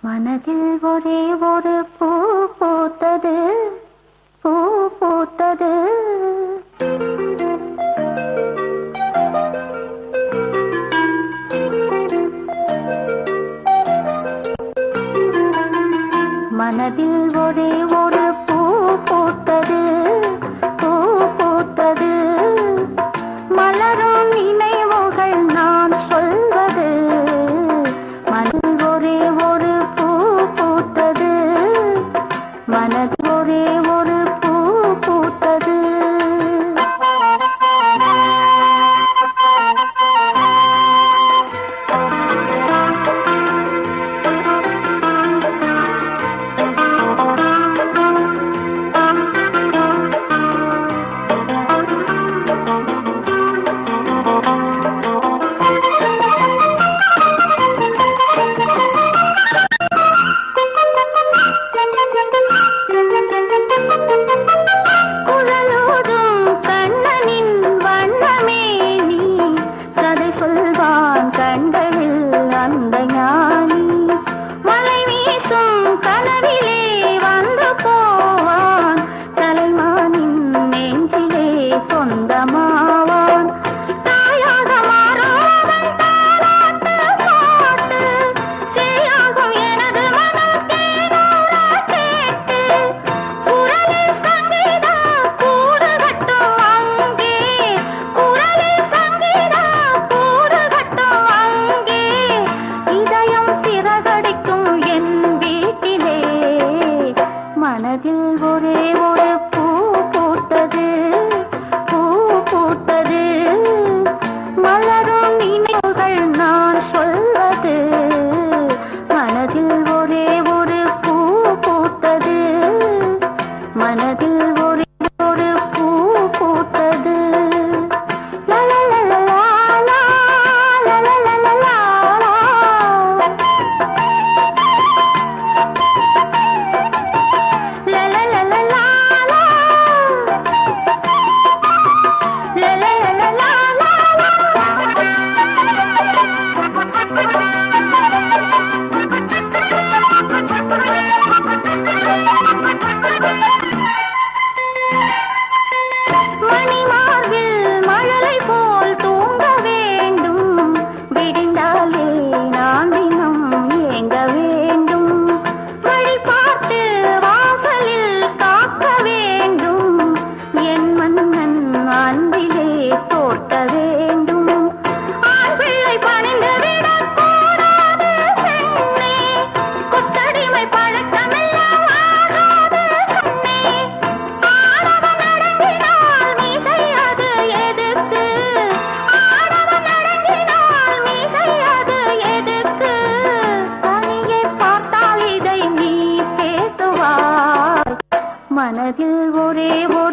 மனதில் ஒரே ஒரு பூ பூத்தது பூ பூத்தது மனதில் ஒரே ஒரு பூ பூத்தது பூ பூத்தது மலரும் நினைவுகள் நான் சொல்வது மனதில் ஒரே ஒரு பூ பூத்தது மனதில் ஒரே ஒரு பூ பூத்தது குழலூதும் கண்ணனின் வண்ணமே நீ கதை சொல்வான் கண்களில் அந்த ஞானி மலை வீசும் கனவிலே வந்து போவான் தலைமானின் நெஞ்சிலே சொந்தமாவான் தாயாக மாறுவதன் தாலாட்டு பாட்டு சேயாகும் எனது மனம் தேனூர கேட்டு குரலில் சங்கீதம் கூடுகட்டும் அங்கே குரலில் சங்கீதம் கூடுகட்டும் அங்கே இதயம் சிறகடிக்கும் என் வீட்டிலே மனதில் ஒரே ஒரு பூ பூத்தது பூ பூத்தது மலரும் நினைவுகள் நான் சொல்வது மனதில் ஒரே ஒரு பூ பூத்தது மனதில் ஒரே ஒரு பூ பூத்தது லலலலலா, லலலலலா. லலலலலா, மணிமார்பில் மழலை போல் தூங்க வேண்டும் விடிந்தாலே நான் தினம் ஏங்க வேண்டும் வழி பார்த்து வாசலில் காக்க வேண்டும் என் மன்னன் அன்பிலே தோற்க வேண்டும் ஆண் பிள்ளை பணிந்து விடக்கூடாது பெண்ணே கொத்தடிமை பழக்கமெல்லாம் ஆகாது கண்ணே ஆடவன் அடங்கினால் மீசை அது எதுக்கு ஆடவன் அடங்கினால் மீசை அது எதுக்கு தனியே பார்த்தால் இதை நீ பேசுவாய் மனதில் ஒரே